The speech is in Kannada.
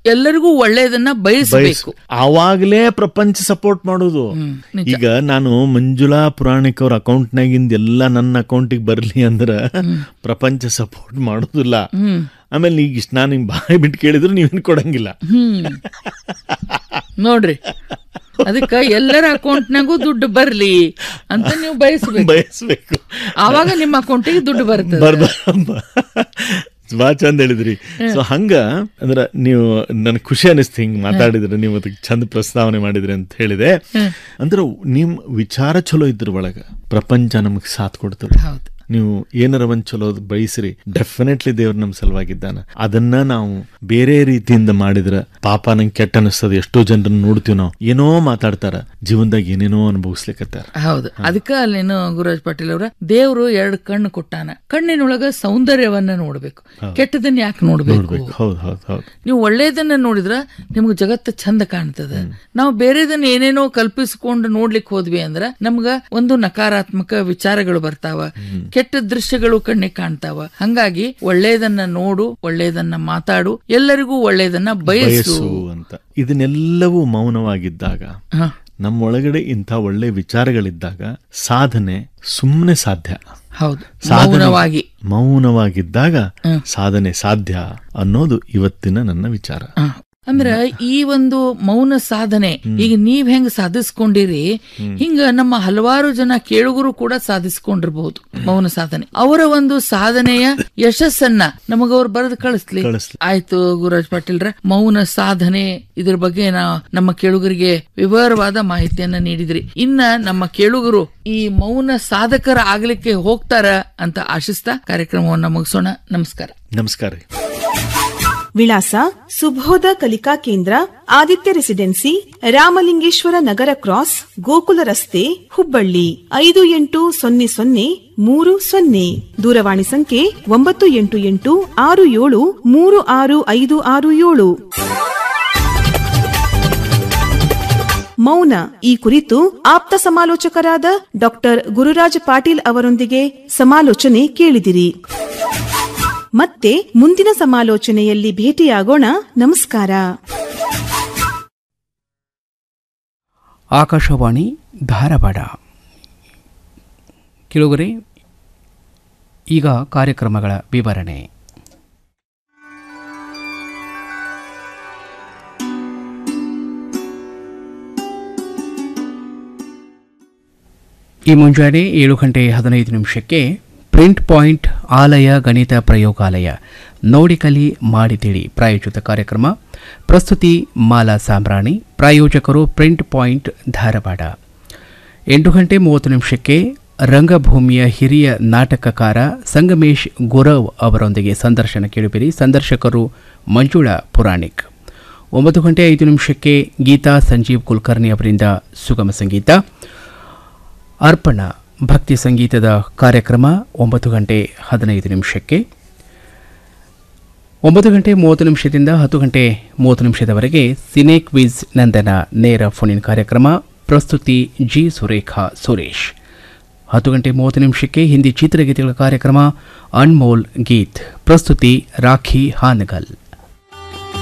ಎಲ್ಲರಿಗೂ ಒಳ್ಳೇದನ್ನ ಬಯಸಬೇಕು ಆವಾಗ್ಲೇ ಪ್ರಪಂಚ ಸಪೋರ್ಟ್ ಮಾಡೋದು ಈಗ ನಾನು ಮಂಜುಳಾ ಪುರಾಣಿಕ್ ಅವ್ರ ಅಕೌಂಟ್ನಾಗಿಂದ ಎಲ್ಲ ನನ್ನ ಅಕೌಂಟಿಗೆ ಬರ್ಲಿ ಅಂದ್ರ ಪ್ರಪಂಚ ಸಪೋರ್ಟ್ ಮಾಡೋದಿಲ್ಲ ಆಮೇಲೆ ಈಗ ಇಷ್ಟ ನಾನು ಹಿಂಗ್ ಬಾಯಿ ಬಿಟ್ಟು ಕೇಳಿದ್ರು ನೀವೇನು ಕೊಡಂಗಿಲ್ಲ ಹ್ಮ್ ನೋಡ್ರಿ ಅದಕ್ಕ ಎಲ್ಲರ ಅಕೌಂಟ್ನಾಗೂ ದುಡ್ಡು ಬರ್ಲಿ ಅಂತ ನೀವು ಬಯಸ್ಬೇಕು ಬಯಸ್ಬೇಕು ಆವಾಗ ನಿಮ್ಮ ಅಕೌಂಟಿಗೆ ದುಡ್ಡು ಬರ್ತದೆ ಬರ್ ಬಾ ಚಂದ ಹೇಳಿದ್ರಿ ಸೊ ಹಂಗ ಅಂದ್ರ ನೀವು ನನ್ ಖುಷಿ ಅನಿಸ್ತು ಹಿಂಗ್ ಮಾತಾಡಿದ್ರೆ ನೀವು ಅದಕ್ಕೆ ಚಂದ ಪ್ರಸ್ತಾವನೆ ಮಾಡಿದ್ರಿ ಅಂತ ಹೇಳಿದೆ ಅಂದ್ರ ನಿಮ್ ವಿಚಾರ ಚಲೋ ಇದ್ರ ಒಳಗ ಪ್ರಪಂಚ ನಮಗ್ ಸಾಥ್ ಕೊಡ್ತದೆ ಹೌದು ನೀವು ಏನಾರ ಒಂದ್ ಚಲೋ ಬಯಸ್ರಿ ಡೆಫಿನೆಟ್ಲಿ ದೇವ್ರ ನಮ್ ಸಲುವಾಗಿದ್ದಾನ ಅದನ್ನ ನಾವು ಬೇರೆ ರೀತಿಯಿಂದ ಮಾಡಿದ್ರ ಪಾಪ ನಂಗೆ ಕೆಟ್ಟ ಅನಿಸ್ತದ ಎಷ್ಟೋ ಜನರನ್ನ ನೋಡ್ತೀವಿ ನಾವು ಏನೋ ಮಾತಾಡ್ತಾರ ಜೀವನದಾಗ ಏನೇನೋ ಅನುಭವಿಸ್ಲಿಕ್ಕತ್ತಾರ ಹೌದು ಅದಕ್ಕ ಅಲ್ಲೇನು ಗುರುರಾಜ್ ಪಾಟೀಲ್ ಅವರ ದೇವ್ರು ಎರಡು ಕಣ್ಣು ಕೊಟ್ಟಾನ ಕಣ್ಣಿನೊಳಗ ಸೌಂದರ್ಯವನ್ನ ನೋಡ್ಬೇಕು ಕೆಟ್ಟದನ್ನ ಯಾಕೆ ನೋಡ್ಬೇಕು ಹೌದ್ ಹೌದ್ ಹೌದ್ ನೀವು ಒಳ್ಳೇದನ್ನ ನೋಡಿದ್ರ ನಿಮ್ಗೆ ಜಗತ್ತು ಚಂದ ಕಾಣ್ತದ ನಾವು ಬೇರೆದನ್ನ ಏನೇನೋ ಕಲ್ಪಿಸಿಕೊಂಡು ನೋಡ್ಲಿಕ್ಕೆ ಹೋದ್ವಿ ಅಂದ್ರ ನಮ್ಗ ಒಂದು ನಕಾರಾತ್ಮಕ ವಿಚಾರಗಳು ಬರ್ತಾವ ಕೆಟ್ಟ ದೃಶ್ಯಗಳು ಕಣ್ಣಿಗೆ ಕಾಣ್ತಾವ ಹಂಗಾಗಿ ಒಳ್ಳೇದನ್ನ ನೋಡು ಒಳ್ಳೇದನ್ನ ಮಾತಾಡು ಎಲ್ಲರಿಗೂ ಒಳ್ಳೇದನ್ನ ಬಯಸು ಬಯಸು ಅಂತ ಇದನ್ನೆಲ್ಲವೂ ಮೌನವಾಗಿದ್ದಾಗ ಹ. ನಮ್ಮೊಳಗಡೆ ಇಂಥ ಒಳ್ಳೆ ವಿಚಾರಗಳಿದ್ದಾಗ ಸಾಧನೆ ಸುಮ್ಮನೆ ಸಾಧ್ಯ ಹೌದು ಸಾಧನೆ ಮೌನವಾಗಿ ಮೌನವಾಗಿದ್ದಾಗ ಸಾಧನೆ ಸಾಧ್ಯ ಅನ್ನೋದು ಇವತ್ತಿನ ನನ್ನ ವಿಚಾರ ಹ. ಅಂದ್ರ ಈ ಒಂದು ಮೌನ ಸಾಧನೆ ಈಗ ನೀವ್ ಹೆಂಗ್ ಸಾಧಿಸ್ಕೊಂಡಿರಿ ಹಿಂಗ ನಮ್ಮ ಹಲವಾರು ಜನ ಕೇಳುಗರು ಕೂಡ ಸಾಧಿಸ್ಕೊಂಡಿರ್ಬಹುದು ಮೌನ ಸಾಧನೆ ಅವರ ಒಂದು ಸಾಧನೆಯ ಯಶಸ್ಸನ್ನ ನಮಗ ಅವ್ರು ಬರೆದು ಕಳಿಸ್ಲಿ ಕಳಿಸ್ಲಿ. ಆಯ್ತು ಗುರುರಾಜ್ ಪಾಟೀಲ್ರ ಮೌನ ಸಾಧನೆ ಇದ್ರ ಬಗ್ಗೆ ನಾ ನಮ್ಮ ಕೇಳುಗರಿಗೆ ವಿವರವಾದ ಮಾಹಿತಿಯನ್ನ ನೀಡಿದ್ರಿ ಇನ್ನ ನಮ್ಮ ಕೇಳುಗರು ಈ ಮೌನ ಸಾಧಕರ ಆಗ್ಲಿಕ್ಕೆ ಹೋಗ್ತಾರ ಅಂತ ಆಶಿಸ್ತಾ ಕಾರ್ಯಕ್ರಮವನ್ನ ಮುಗಿಸೋಣ ನಮಸ್ಕಾರ ನಮಸ್ಕಾರ ರೀ ವಿಳಾಸ ಸುಬೋಧ ಕಲಿಕಾ ಕೇಂದ್ರ ಆದಿತ್ಯ ರೆಸಿಡೆನ್ಸಿ ರಾಮಲಿಂಗೇಶ್ವರ ನಗರ ಕ್ರಾಸ್ ಗೋಕುಲ ರಸ್ತೆ ಹುಬ್ಬಳ್ಳಿ ಐದು ಎಂಟು ಸೊನ್ನೆ ಸೊನ್ನೆ ಮೂರು ಸೊನ್ನೆ ದೂರವಾಣಿ ಸಂಖ್ಯೆ ಒಂಬತ್ತು ಎಂಟು ಎಂಟು ಆರು ಏಳು ಮೂರು ಆರು ಐದು ಆರು ಏಳು ಮೌನ ಈ ಕುರಿತು ಆಪ್ತ ಸಮಾಲೋಚಕರಾದ ಡಾಕ್ಟರ್ ಗುರುರಾಜ್ ಪಾಟೀಲ್ ಅವರೊಂದಿಗೆ ಸಮಾಲೋಚನೆ ಕೇಳಿದಿರಿ ಮತ್ತೆ ಮುಂದಿನ ಸಮಾಲೋಚನೆಯಲ್ಲಿ ಭೇಟಿಯಾಗೋಣ ನಮಸ್ಕಾರ ಆಕಾಶವಾಣಿ ಧಾರವಾಡ ಕೆಲವರೆ ಈಗ ಕಾರ್ಯಕ್ರಮಗಳ ವಿವರಣೆ ಈ ಮುಂಜಾನೆ ಏಳು ಗಂಟೆ ಹದಿನೈದು ನಿಮಿಷಕ್ಕೆ ಪ್ರಿಂಟ್ ಪಾಯಿಂಟ್ ಆಲಯ ಗಣಿತ ಪ್ರಯೋಗಾಲಯ ನೋಡಿ ಕಲಿ ಮಾಡಿ ತಿಳಿ ಪ್ರಾಯೋಜಿತ ಕಾರ್ಯಕ್ರಮ ಪ್ರಸ್ತುತಿ ಮಾಲಾ ಸಾಂಬ್ರಾಣಿ ಪ್ರಾಯೋಜಕರು ಪ್ರಿಂಟ್ ಪಾಯಿಂಟ್ ಧಾರವಾಡ ಎಂಟು ಗಂಟೆ ಮೂವತ್ತು ನಿಮಿಷಕ್ಕೆ ರಂಗಭೂಮಿಯ ಹಿರಿಯ ನಾಟಕಕಾರ ಸಂಗಮೇಶ್ ಗುರವ್ ಅವರೊಂದಿಗೆ ಸಂದರ್ಶನ ಕೇಳುವಿರಿ ಸಂದರ್ಶಕರು ಮಂಜುಳಾ ಪುರಾಣಿಕ್ ಒಂಬತ್ತು ಗಂಟೆ ಐದು ನಿಮಿಷಕ್ಕೆ ಗೀತಾ ಸಂಜೀವ್ ಕುಲಕರ್ಣಿ ಅವರಿಂದ ಸುಗಮ ಸಂಗೀತ ಅರ್ಪಣ ಭಕ್ತಿ ಸಂಗೀತದ ಕಾರ್ಯಕ್ರಮ ಒಂಬತ್ತು ಗಂಟೆ ಹದಿನೈದು ನಿಮಿಷಕ್ಕೆ ಒಂಬತ್ತು ಗಂಟೆ ಮೂವತ್ತು ನಿಮಿಷದಿಂದ ಹತ್ತು ಗಂಟೆ ಮೂವತ್ತು ನಿಮಿಷದವರೆಗೆ ಸಿನೆ ಕ್ವಿಜ್ ನಂದನ ನೇರ ಫೋನಿನ್ ಕಾರ್ಯಕ್ರಮ ಪ್ರಸ್ತುತಿ ಜಿ ಸುರೇಖಾ ಸುರೇಶ್ ಹತ್ತು ಗಂಟೆ ಮೂವತ್ತು ನಿಮಿಷಕ್ಕೆ ಹಿಂದಿ ಚಿತ್ರಗೀತೆಗಳ ಕಾರ್ಯಕ್ರಮ ಅನ್ಮೋಲ್ ಗೀತ್ ಪ್ರಸ್ತುತಿ ರಾಖಿ ಹಾನಗಲ್